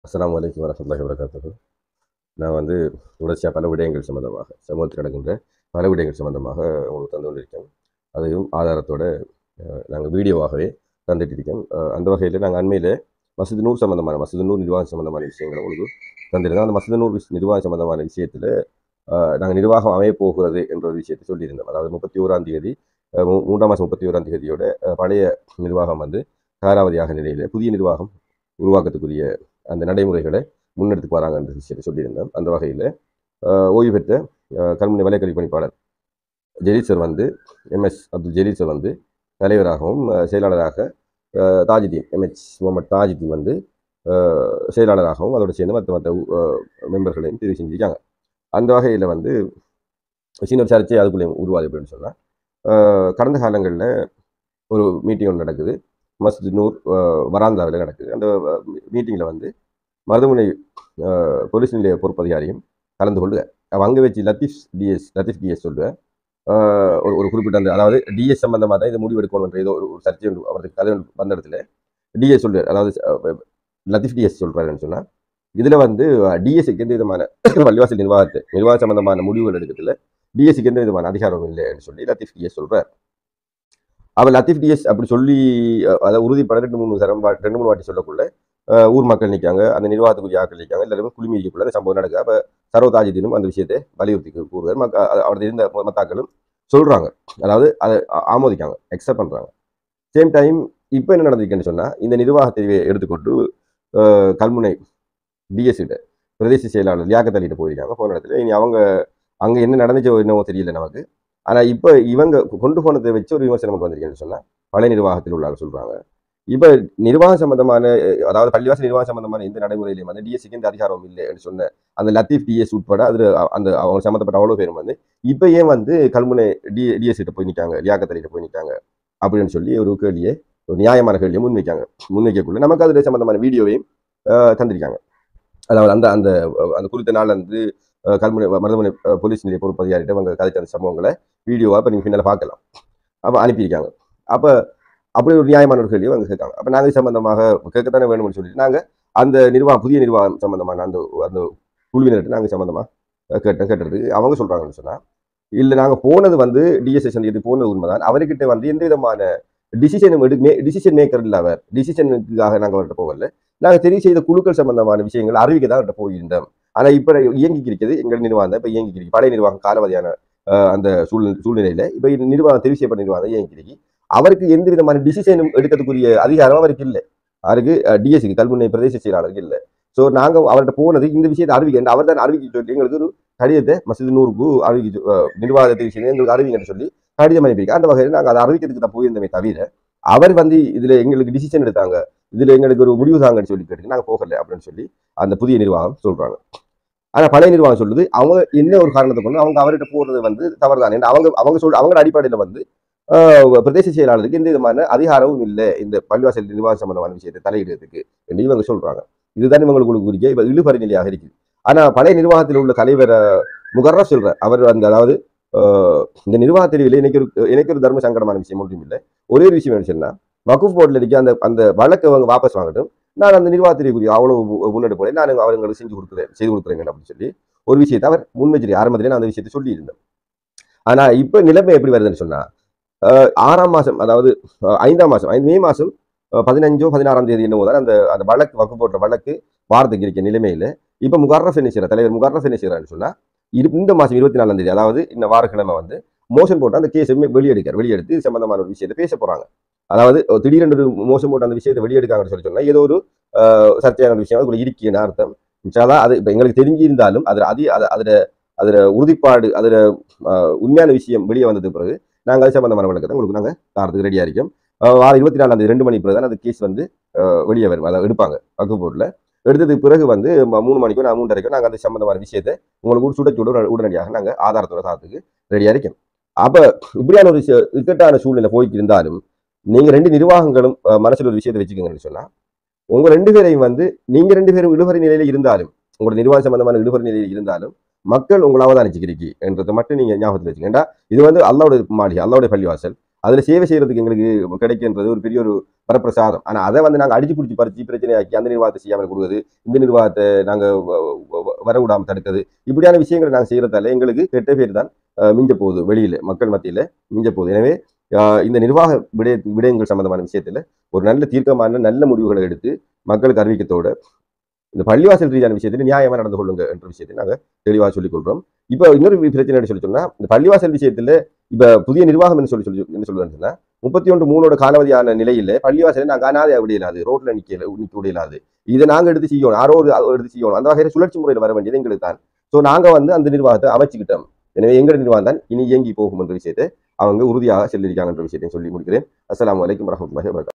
அஸ்ஸலாமு அலைக்கும் வரஹ்மத்துல்லாஹி வபரகாத்துஹு நான் வந்து தொடர்ச்சியாக பல விடயங்கள் சம்பந்தமாக சமூகத்தில் நடக்கின்ற பல விடயங்கள் சம்பந்தமாக உங்களுக்கு தந்து கொண்டிருக்கேன் அதையும் ஆதாரத்தோட நாங்கள் வீடியோவாகவே தந்துட்டு இருக்கோம் அஹ் அந்த வகையில் நாங்கள் அண்மையில் மசூது நூர் சம்பந்தமான மசூது நூர் நிர்வாகம் சம்பந்தமான விஷயங்களை உங்களுக்கு தந்திருந்தோம் அந்த மசூது நூர் விஷ்- நிர்வாகம் சம்பந்தமான விஷயத்தில் நாங்கள் நிர்வாகம் அமைய போகிறது என்ற ஒரு விஷயத்தை சொல்லியிருந்தோம் அதாவது முப்பத்தி ஓராம் தேதி அஹ் மூ- மூன்றாம் மாதம் முப்பத்தி ஓராம் தேதியோட அஹ் பழைய நிர்வாகம் வந்து காலாவதியாக நிலையில் புதிய நிர்வாகம் உருவாக்கத்துக்குரிய அந்த நடைமுறைகளை முன்னெடுத்து வராங்க என்ற விஷயத்தை சொல்லியிருந்தோம் அந்த வகையில் ஓய்வு பெற்ற அஹ், கல்முனை வலைக்கல்வி பணிப்பாளர் ஜெலீல் சார் வந்து எம்எஸ் அப்துல் ஜெலீல் சார் வந்து தலைவராகவும் அஹ், செயலாளராக அஹ், தாஜுதீன் எம்ஹெச் முகமது தாஜுதீன் வந்து அஹ், செயலாளராகவும் அதோடு சேர்ந்து மற்ற மற்ற அஹ், மெம்பர்களையும் தெரிவு செஞ்சிருக்காங்க அந்த வகையில் வந்து சின்ன ஒரு சர்ச்சை அதுக்குள்ளே உருவாது அப்படின்னு சொன்னால் கடந்த காலங்களில் ஒரு மீட்டிங் ஒன்று நடக்குது மஸ்ஜித் நூர் அஹ், வராந்தாவில் நடக்குது அந்த மீட்டிங்கில் வந்து மருதமுனை அஹ், போலீஸ் நிலைய பொறுப்பதிகாரியும் கலந்து கொள்ளுக அவ அங்கே வச்சு லத்தீஃப் டிஎஸ் லத்தீஃப் டிஎஸ் சொல்லுவேன் ஒரு ஒரு குறிப்பிட்ட அந்த அதாவது டிஎஸ் சம்பந்தமாக தான் இது முடிவு எடுக்கணுன்ற ஏதோ ஒரு ஒரு சர்ச்சை ஒன்று அவருக்கு கதை ஒன்று வந்த இடத்துல டிஎஸ் சொல்லுவார் அதாவது அஹ், லத்தீஃப் டிஎஸ் சொல்கிறாருன்னு சொன்னால் இதில் வந்து டிஎஸ்சிக்கு எந்த விதமான பள்ளிவாசல் நிர்வாகத்தை நிர்வாக சம்பந்தமான முடிவுகள் எடுக்கிறதுல டிஎஸ்சிக்கு எந்த விதமான அதிகாரம் இல்லைன்னு சொல்லி லத்தீஃப் டிஎஸ் சொல்கிறார் அவர் லத்தீஃப் டிஎஸ் அப்படி சொல்லி அஹ், அதை உறுதிப்பட ரெண்டு மூணு தரம் வா- ரெண்டு மூணு வாட்டி சொல்லக்குள்ள அஹ், ஊர் மக்கள் நிற்காங்க அந்த நிர்வாகத்துக்குரிய ஆட்கள் நிற்காங்க எல்லாருமே குழுமி இருக்கக்குள்ள அந்த சம்பவம் நடக்குது அப்போ சர்வதாஜிதினும் அந்த விஷயத்தை வலியுறுத்தி கூறுவார் மக்க அ- அவரது இருந்த ம- மத்தாக்களும் சொல்கிறாங்க அதாவது அதை ஆ- ஆமோதிக்காங்க அக்செப்ட் பண்ணுறாங்க சேம் டைம் இப்போ என்ன நடந்திருக்குன்னு சொன்னால் இந்த நிர்வாகத்தை எடுத்துக்கொண்டு அஹ், கல்முனை டிஎஸ் கிட்ட பிரதேச செயலாளர் லியாக்கத் அலிகிட்ட போயிருக்காங்க போன இடத்துல இனி அவங்க அங்கே என்ன நடந்துச்சோ என்னவோ தெரியல நமக்கு ஆனால் இப்போ இவங்க கொண்டு போனதை வச்சு ஒரு விமர்சனம் கொண்டு வந்திருக்கேன்னு சொன்னால் பழைய நிர்வாகத்தில் உள்ளாங்க சொல்கிறாங்க இப்போ நிர்வாகம் சம்பந்தமான அஹ், அதாவது பள்ளிவாசல் நிர்வாகம் சம்பந்தமான எந்த நடைமுறையிலையும் வந்து டிஎஸ்சிக்கு இந்த அதிகாரம் இல்லைன்னு சொன்ன அந்த லத்தீஃப் டிஎஸ் உட்பட அது அந்த அவங்க சம்மந்தப்பட்ட அவ்வளோ பேரும் வந்து இப்போ ஏன் வந்து கல்முனை டி டிஎஸ் கிட்ட போய் நிற்காங்க லியாக்கத் அலிகிட்ட போய் நிற்காங்க அப்படின்னு சொல்லி ஒரு கேள்வியை ஒரு நியாயமான கேள்வியை முன்வைக்காங்க முன்வைக்கக்குள்ள நமக்கு அதில் சம்பந்தமான வீடியோவையும் அஹ், தந்திருக்காங்க அதாவது அந்த அந்த அந்த குறித்த நாள் வந்து அஹ், கல்முனை மருதமனை அஹ், போலீஸ் நிலைய பொறுப்பதிகாரிட்ட அவங்க கதைச்ச அந்த சம்பவங்களை வீடியோவாக இப்போ நீங்கள் பின்னால் பார்க்கலாம் அப்போ அனுப்பியிருக்காங்க அப்போ அப்படி ஒரு நியாயமான ஒரு கேள்வி அவங்க கேட்காங்க அப்போ நாங்கள் சம்பந்தமாக கேட்கத்தானே வேணும்னு சொல்லிட்டு நாங்கள் அந்த நிர்வாகம் புதிய நிர்வாகம் சம்பந்தமான அந்த அந்த குழுவினர்கிட்ட நாங்கள் சம்பந்தமாக கேட்டோம் கேட்டதுக்கு அவங்க சொல்கிறாங்கன்னு சொன்னால் இல்லை நாங்கள் போனது வந்து டிஎஸ்எஸ் இது போனது உண்மைதான் அவர்கிட்ட வந்து எந்த விதமான டிசிஷனும் எடு மே டிசிஷன் மேக்கர் இல்லை அவர் டிசிஷனுக்காக நாங்கள் அவர்கிட்ட போகல நாங்கள் தெரிவு செய்த குழுக்கள் சம்பந்தமான விஷயங்கள் அறிவிக்க தான் அவர்கிட்ட போயிருந்தோம் ஆனால் இப்போ இயங்கி இருக்கிறது எங்கள் நிர்வாகம் தான் இப்போ இயங்கி இருக்கு பழைய நிர்வாகம் காலவதியான அஹ், அந்த சூழ்நிலை சூழ்நிலையில் இப்போ நிர்வாகம் தெரிவு செய்யப்பட்ட நிர்வாகம் தான் இயங்கி இருக்கு அவருக்கு எந்த விதமான டிசிஷனும் எடுக்கிறதுக்குரிய அதிகாரம் அவருக்கு இல்லை அவருக்கு டிஎஸ்சிக்கு கல்முனை பிரதேச செயலாளருக்கு இல்லை ஸோ நாங்கள் அவர்கிட்ட போனது இந்த விஷயத்தை அறிவிக்க அவர் தான் அறிவிக்க சொல்லி எங்களுக்கு ஒரு கடிதத்தை மசித் நூறுக்கு அறிவிக்க அஹ், நிர்வாக தெரிவு செய்து எங்களுக்கு அறிவிங்கன்னு சொல்லி கடிதம் அனுப்பியிருக்கோம் அந்த வகையில் நாங்கள் அதை அறிவிக்கிறதுக்கு தான் போயிருந்தோமே தவிர அவர் வந்து இதில் எங்களுக்கு டிசிஷன் எடுத்தாங்க இதில் எங்களுக்கு ஒரு முடிவு தாங்கன்னு சொல்லி கேட்டு நாங்கள் போகல அப்படின்னு சொல்லி அந்த புதிய நிர்வாகம் சொல்கிறாங்க ஆனால் பழைய நிர்வாகம் சொல்லுது அவங்க என்ன ஒரு காரணத்தை கொண்டு அவங்க அவர்கிட்ட போகிறது வந்து தவறு தான் அவங்க அவங்க சொல் அவங்களோட அடிப்படையில் வந்து ஆஹ், பிரதேச செயலாளருக்கு எந்த விதமான அதிகாரமும் இல்லை இந்த பள்ளிவாசல் நிர்வாகம் சம்பந்தமான விஷயத்தை தலையிடுறதுக்கு என்று இவங்க சொல்றாங்க இதுதான் இவங்களுக்கு குறிக்க இப்போ இழுபறி நிலையாக இருக்குது ஆனால் பழைய நிர்வாகத்தில் உள்ள தலைவர் அஹ், முகர்ரஃப் சொல்றார் அவர் அந்த அதாவது ஆஹ், இந்த நிர்வாக தெரிவில் எனக்கு ஒரு எனக்கு ஒரு தர்ம சங்கடமான விஷயம் ஒன்றும் இல்லை ஒரே ஒரு விஷயம் என்ன சொன்னா வகுப் போர்டில் இருக்க அந்த அந்த வழக்கை அவங்க வாபஸ் வாங்கட்டும் நான் அந்த நிர்வாகத்திற்குரிய அவ்வளவு முன்னெடுப்பு நான் அவங்களுக்கு செஞ்சு கொடுக்குறேன் செய்து கொடுக்குறேங்க அப்படின்னு சொல்லி ஒரு விஷயத்தை அவர் முன் வச்சிருக்க ஆரம்பத்திலே நான் அந்த விஷயத்தை சொல்லியிருந்தேன் ஆனா இப்போ நிலைமை எப்படி வருதுன்னு சொன்னா அஹ், ஆறாம் மாசம் அதாவது அஹ், ஐந்தாம் மாசம் ஐந்து மே மாசம் அஹ், பதினஞ்சோ பதினாறாம் தேதி என்னவோ தான் அந்த அந்த வழக்கு வகுப்பு போட்ட வழக்கு வாரத்துக்கு இருக்க நிலைமையில இப்போ முகர்ரஃப் என்ன செய்யறார் தலைவர் முகர்ரஃப் என்ன செய்யறாருன்னு சொன்னா இரு- இந்த மாசம் இருபத்தி நாலாம் தேதி அதாவது இந்த வாரக்கிழமை வந்து மோசம் போட்டு அந்த கேஸை வெளியெடுக்கார் வெளியெடுத்து இது சம்பந்தமான ஒரு விஷயத்தை பேச போறாங்க அதாவது ஒரு திடீரென்று ஒரு மோசம் போட்டு அந்த விஷயத்தை வெளியெடுக்காங்கன்னு சொல்லி சொன்னா ஏதோ ஒரு அஹ், சர்ச்சையான ஒரு விஷயம் அதுக்குள்ள இருக்குன்னு அர்த்தம் இன்ஷால்லா அது இப்போ எங்களுக்கு தெரிஞ்சிருந்தாலும் அதில் அதி அது அதில் அதில் உறுதிப்பாடு அதில் உண்மையான விஷயம் வெளியே வந்தது பிறகு நாங்கள் அது சம்பந்தமான வழக்கத்தை உங்களுக்கு நாங்கள் தாரத்துக்கு ரெடியாக இருக்கோம் அஹ், வாரம் இருபத்தி நாலாம் தேதி ரெண்டு மணி பிறகு தான் அந்த கேஸ் வந்து அஹ், வெளியே வரும் அதை எடுப்பாங்க வகுப்பு போர்டில் எடுத்ததுக்கு பிறகு வந்து ம- மூணு மணிக்கோ நான் மூன்றரைக்கோ நாங்கள் அந்த சம்பந்தமான விஷயத்தை உங்களுக்கு சுட சுட உடனே- உடனடியாக நாங்கள் ஆதாரத்தோட தாரத்துக்கு ரெடியாக இருக்கோம் அப்போ இப்படியான ஒரு ச- இக்கட்டான சூழ்நிலை போய்க்கு இருந்தாலும் நீங்கள் ரெண்டு நிர்வாகங்களும் அஹ், மனசுல ஒரு விஷயத்தை வச்சுக்கோங்கன்னு சொன்னால் உங்க ரெண்டு பேரையும் வந்து நீங்க ரெண்டு பேரும் இழுபறி நிலையில இருந்தாலும் உங்களோட நிர்வாக சம்பந்தமான இழுபறி நிலையில் இருந்தாலும் மக்கள் உங்களை அவதானிச்சுக்கிறீங்க என்றதை மட்டும் நீங்க ஞாபகத்தில் வச்சுங்க ஏன்டா இது வந்து அல்லாவுடைய மாளிகை அல்லாவுடைய பள்ளிவாசல் அதில் சேவை செய்யறதுக்கு எங்களுக்கு கிடைக்கின்றது ஒரு பெரிய ஒரு வரப்பிரசாதம் ஆனால் அதை வந்து நாங்கள் அடிச்சு பிடிச்சி பறிச்சு பிரச்சனையாக்கி அந்த நிர்வாகத்தை செய்யாமல் கொடுக்குறது இந்த நிர்வாகத்தை நாங்கள் வர விடாமல் தடுக்கிறது இப்படியான விஷயங்களை நாங்கள் செய்யறதால எங்களுக்கு கெட்ட பேர் தான் அஹ், மிஞ்ச போகுது வெளியில் மக்கள் மத்தியில் மிஞ்ச போகுது எனவே அஹ், இந்த நிர்வாக விடய விடயங்கள் சம்பந்தமான விஷயத்தில் ஒரு நல்ல தீர்க்கமான நல்ல முடிவுகளை எடுத்து மக்களுக்கு அறிவிக்கத்தோட இந்த பள்ளிவாசல் ரீதியான விஷயத்தில் நியாயமாக நடந்து கொள்ளுங்க என்ற விஷயத்தை நாங்கள் தெளிவாக சொல்லிக் கொள்கிறோம் இப்போ இன்னொரு பிரச்சனை என்ன சொல்லி சொன்னா இந்த பள்ளிவாசல் விஷயத்தில் இப்போ புதிய நிர்வாகம் என்ன சொல்லி சொல்லி என்ன சொல்லுதுன்னு சொன்னா முப்பத்தி ஒன்று மூணோட காலாவதியான நிலையில் பள்ளிவாசலை நாங்கள் அனாதை விடையிலாது ரோட்ல நிக்க நிற்க விடையிலாது இதை நாங்கள் எடுத்து செய்யணும் யாரோ ஒரு எடுத்து செய்யணும் அந்த வகையில் சுழற்சி முறையில் வர வேண்டியது எங்களுக்கு தான் ஸோ நாங்கள் வந்து அந்த நிர்வாகத்தை அமைச்சுக்கிட்டோம் எனவே எங்கள் நிர்வாகம் தான் இனி இயங்கி போகும் என்ற விஷயத்தை அவங்க உறுதியாக சொல்லியிருக்காங்கன்ற விஷயத்தையும் சொல்லி முடிக்கிறேன் அஸ்ஸலாமு அலைக்கும் வரஹ்மத்துல்லாஹி வபரகாத்துஹு